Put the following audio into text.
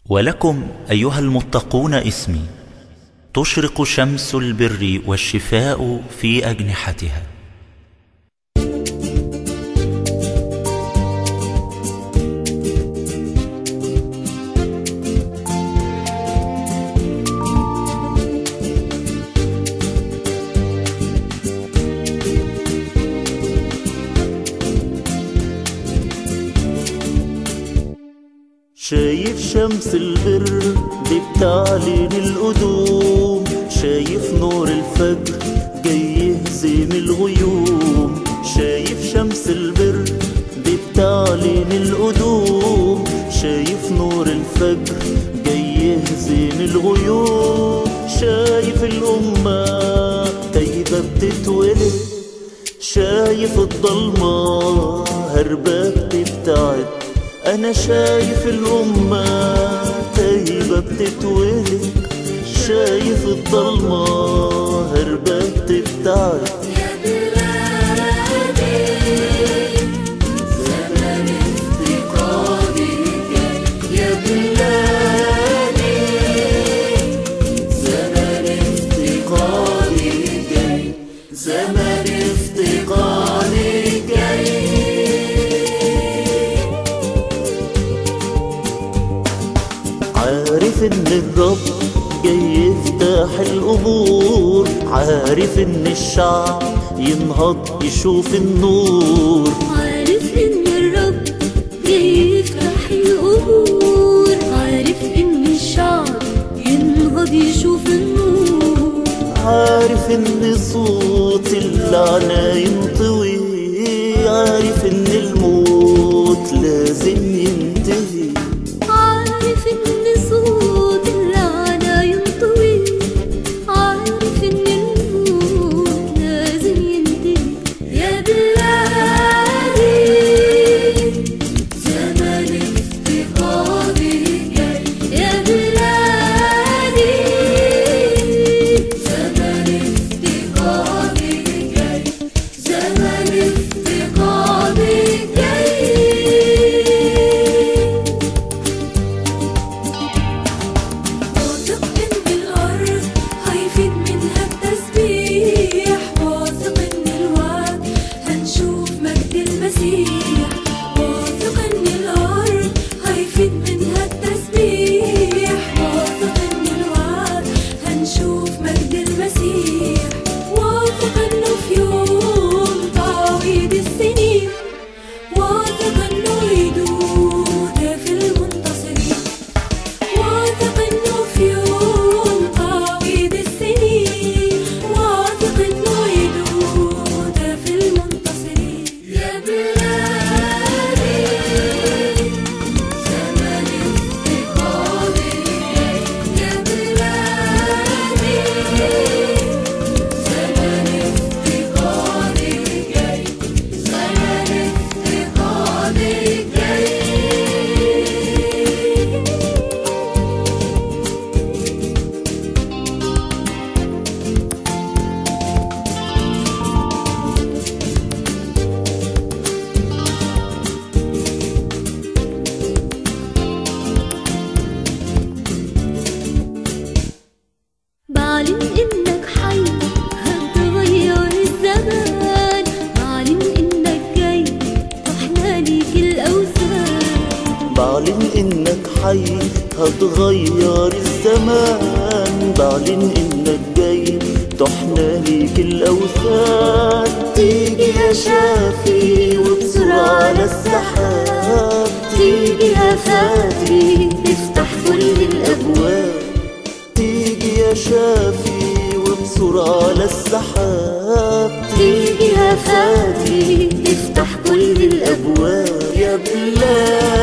ولكم أيها المتقون اسمي تشرق شمس البر والشفاء في أجنحتها شايف شمس البر دي بتعلن القدوم شايف نور الفجر جاي يهزم الغيوم شايف شمس البر دي بتعلن القدوم شايف نور الفجر جاي يهزم الغيوم شايف الأمة تايبة بتتولد شايف الضلمة هربة بتبتعد أنا شايف الأمة تايبة بتتولد شايف الضلمة هربة بتبتعد يا بلادي زمن افتقادي جاي يا بلادي زمن افتقادي جاي زمن افتقادي جاي عارف ان الرب جاي يفتح القبور عارف ان الشعب ينهض يشوف النور عارف ان الرب جاي يفتح القبور عارف ان الشعب ينهض يشوف النور عارف ان صوت اللعنة ينطوي عارف ان الموت لازم ينتهي عارف ان صوت اللعنة ينطوي عارف ان الموت لازم ينتهي يا بلادي زمن افتقادي جاي يا بلادي زمن افتقادي جاي زمن افتقادي جاي واثق ان الارض هيفيد منها التسبيح واثق ان الوعد هنشوف مجد المسيح واثق ان الارض هيفيد منها التسبيح واثق ان الوعد هنشوف مجد المسيح واثق انه في يوم تعويض السنين واثق انه يدود في المنتصرين واثق انه في يوم تعويض السنين واثق انه يدود في المنتصرين يا بلادي زمن افتقادي يا بلادي زمن افتقادي جاي زمن افتقادي جاي بعلن انك حي هتغير الزمان بعلن انك جاي واحنا ليك الاوثان بعلن انك حي هتغير الزمان بعلن انك جاي تحنى ليك الاوثان تيجي يا شافي وبسرعة على السحاب تيجي يا فادي تفتح كل الابواب تيجي يا شافي وبسرعة على السحاب تيجي يا فادي تفتح كل الابواب يا بلاد